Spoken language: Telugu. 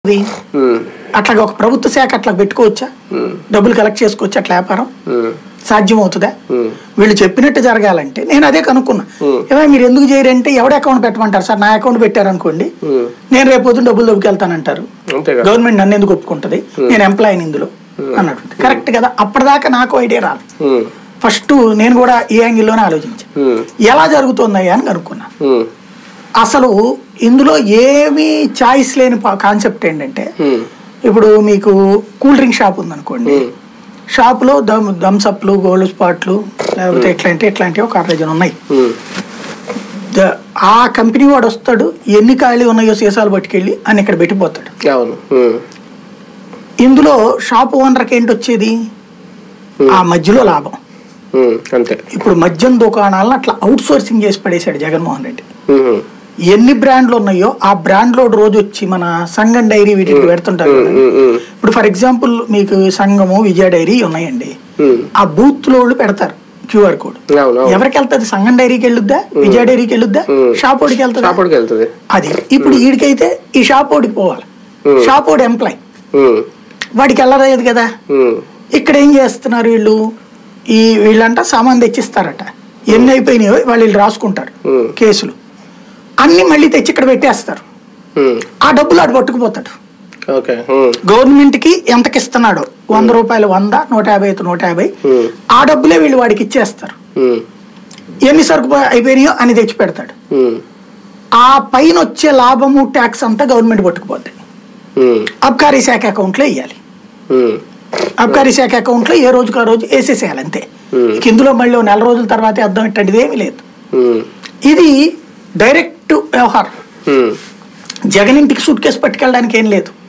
అది ఉమ్, అట్లాగా ఒక ప్రభుత్వ శాఖ అట్లా పెట్టుకోవచ్చా ఉమ్, డబ్బులు కలెక్ట్ చేసుకోవచ్చా అట్లా వ్యాపారం ఉమ్, సాధ్యం అవుతుందా ఉమ్, వీళ్ళు చెప్పినట్టు జరగాలంటే నేను అదే కనుక్కున్నా Hmm. ఏమో మీరు ఎందుకు చేయరంటే ఎవడ అకౌంట్ పెట్టమంటారు సార్ నా అకౌంట్ పెట్టారనుకోండి ఉమ్. నేను రేపు పొద్దున్న డబ్బులు దొబ్బుకెళ్తానంటారు అంతే కదా గవర్నమెంట్ నన్ను ఎందుకు ఒప్పుకుంటది నేను ఎంప్లాయీని ఇందులో అన్నట్టు కరెక్ట్ కదా అప్పటిదాకా నాకు ఐడియా రాదు ఉమ్, ఫస్ట్ నేను కూడా ఈ యాంగిల్లోనే ఆలోచించాను ఉమ్, ఎలా జరుగుతుందయ్యా అని కనుక్కున్నా ఉమ్, అసలు ఇందులో ఏమీ చాయిస్ లేని కాన్సెప్ట్ ఏంటంటే ఉమ్, ఇప్పుడు మీకు కూల్ డ్రింక్ షాప్ ఉందనుకోండి ఉమ్, షాపులో దమ్ థమ్స్అప్లు గోల్డ్ స్పాట్లు లేకపోతే ఇట్లాంటి ఇట్లాంటివి ఒక అరడజన్ ఉన్నాయి ఉమ్, ద- ఆ కంపెనీ వాడు వస్తాడు ఎన్ని ఖాళీ ఉన్నాయో సీసాలు పట్టుకెళ్ళి అని ఇక్కడ పెట్టిపోతాడు అవును ఉమ్, ఇందులో షాప్ ఓనర్కి ఏంటి వచ్చేది ఆ మధ్యలో లాభం ఉమ్, అంతే ఇప్పుడు మద్యం దుకాణాలను అట్లా అవుట్ సోర్సింగ్ చేసి పడేశాడు జగన్మోహన్ రెడ్డి ఉమ్, ఎన్ని బ్రాండ్లు ఉన్నాయో ఆ బ్రాండ్లో రోజు వచ్చి మన సంగం డైరీ వీటికి పెడుతుంటారు ఉమ్, కదా. ఉమ్, ఉమ్, ఇప్పుడు ఫర్ ఎగ్జాంపుల్ మీకు సంగము విజయ డైరీ ఉన్నాయండి ఉమ్, ఆ బూత్ లో వాళ్ళు పెడతారు క్యూఆర్ కోడ్ అవును అవును ఎవరికి వెళ్తుంది సంగం డైరీకి వెళ్ళొద్దా విజయ డైరీకి వెళ్ళొద్దా ఉమ్. షాప్ ఓడికి వెళ్తుందా షాపుడికి వెళ్తుంది అది ఇప్పుడు వీడికైతే ఈ షాప్ ఓడికి పోవాలి ఉమ్. షాప్ ఓడి ఎంప్లాయ్ ఉమ్, వాడికి వెళ్ళలేదు కదా ఉమ్, ఇక్కడ ఏం చేస్తున్నారు వీళ్ళు ఈ వీళ్ళంట సామాన్ తెచ్చిస్తారట ఎన్ని అయిపోయినాయో వాళ్ళు వీళ్ళు రాసుకుంటారు ఉమ్, కేసులు అన్ని మళ్ళీ తెచ్చి ఇక్కడ పెట్టేస్తారు ఉమ్, ఆ డబ్బులు ఆడు పట్టుకుపోతాడు ఓకే ఉమ్, గవర్నమెంట్ కి ఎంతకి ఇస్తున్నాడో వంద రూపాయలు వంద నూట యాభై అయితే నూట యాభై ఉమ్, ఆ డబ్బులే వీళ్ళు వాడికి ఇచ్చేస్తారు ఉమ్, ఎన్ని సరుకు పో- అయిపోయినాయో అని తెచ్చి పెడతాడు ఉమ్, ఆ పైన వచ్చే లాభము ట్యాక్స్ అంతా గవర్నమెంట్ పట్టుకుపోద్ది ఉమ్, అబ్కారీ శాఖ అకౌంట్లో వేయాలి ఉమ్, అబ్కారీ శాఖ అకౌంట్లో ఏ రోజుకు ఆ రోజు వేసేసేయాలి అంతే Hmm. ఇక ఇందులో మళ్ళీ ఓ నెల రోజుల తర్వాత అర్థం ఇట్టంటిది ఏమీ లేదు ఉమ్, ఇది డైరెక్ట్ వ్యవహారం ఉమ్, జగన్ ఇంటికి సూట్ కేసు పట్టుకెళ్ళడానికి ఏం లేదు